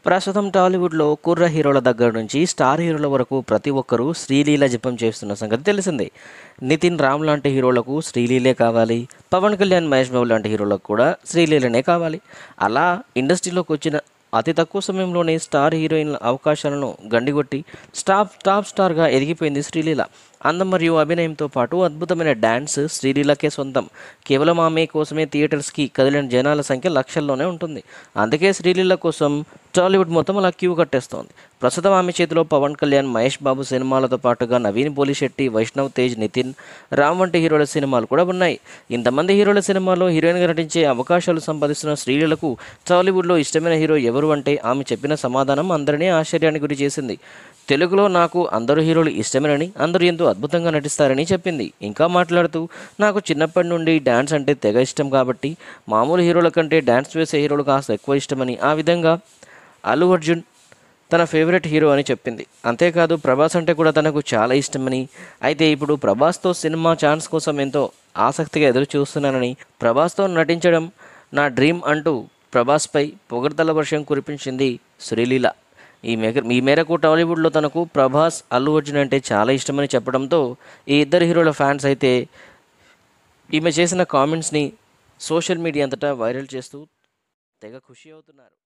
ప్రస్తుతం టాలీవుడ్లో కుర్ర హీరోల దగ్గర నుంచి స్టార్ హీరోల వరకు ప్రతి ఒక్కరూ శ్రీలీల జపం చేస్తున్న సంగతి తెలిసిందే నితిన్ రామ్ లాంటి హీరోలకు శ్రీలీలే కావాలి పవన్ కళ్యాణ్ మహేష్ బాబు లాంటి హీరోలకు కూడా శ్రీలీలనే కావాలి అలా ఇండస్ట్రీలోకి వచ్చిన అతి తక్కువ సమయంలోనే స్టార్ హీరోయిన్ల అవకాశాలను గండిగొట్టి స్టాప్ టాప్ స్టార్గా ఎదిగిపోయింది శ్రీలీల అందం మరియు అభినయంతో పాటు అద్భుతమైన డ్యాన్స్ శ్రీలీలకే సొంతం కేవలం ఆమె కోసమే థియేటర్స్కి కదిలిన జనాల సంఖ్య లక్షల్లోనే ఉంటుంది అందుకే శ్రీలీల కోసం టాలీవుడ్ మొత్తం అలా క్యూ కట్టేస్తోంది ప్రస్తుతం ఆమె చేతిలో పవన్ కళ్యాణ్ మహేష్ బాబు సినిమాలతో పాటుగా నవీన్ పోలిశెట్టి వైష్ణవ్ తేజ్ నితిన్ రామ్ వంటి హీరోల సినిమాలు కూడా ఉన్నాయి ఇంతమంది హీరోల సినిమాలో హీరోయిన్గా నటించే అవకాశాలు సంపాదిస్తున్న శ్రీలీలకు టాలీవుడ్లో ఇష్టమైన హీరో ఎవరు అంటే ఆమె చెప్పిన సమాధానం అందరినీ ఆశ్చర్యానికి గురి చేసింది తెలుగులో నాకు అందరు హీరోలు ఇష్టమేనని అందరూ ఎంతో అద్భుతంగా నటిస్తారని చెప్పింది ఇంకా మాట్లాడుతూ నాకు చిన్నప్పటి నుండి డ్యాన్స్ అంటే తెగ ఇష్టం కాబట్టి మామూలు హీరోల కంటే డ్యాన్స్ వేసే హీరోలు కాస్త ఎక్కువ ఇష్టమని ఆ విధంగా అల్లు అర్జున్ తన ఫేవరెట్ హీరో అని చెప్పింది అంతేకాదు ప్రభాస్ అంటే కూడా తనకు చాలా ఇష్టమని అయితే ఇప్పుడు ప్రభాస్తో సినిమా ఛాన్స్ కోసం ఎంతో ఆసక్తిగా ఎదురు చూస్తున్నానని ప్రభాస్తో నటించడం నా డ్రీమ్ అంటూ ప్రభాస్పై పొగడ్తల వర్షం కురిపించింది శ్రీలీల ఈ మేర ఈ మేరకు టాలీవుడ్లో తనకు ప్రభాస్ అల్లు అర్జున్ అంటే చాలా ఇష్టమని చెప్పడంతో ఈ ఇద్దరు హీరోల ఫ్యాన్స్ అయితే ఈమె చేసిన కామెంట్స్ని సోషల్ మీడియా అంతటా వైరల్ చేస్తూ తెగ ఖుషి అవుతున్నారు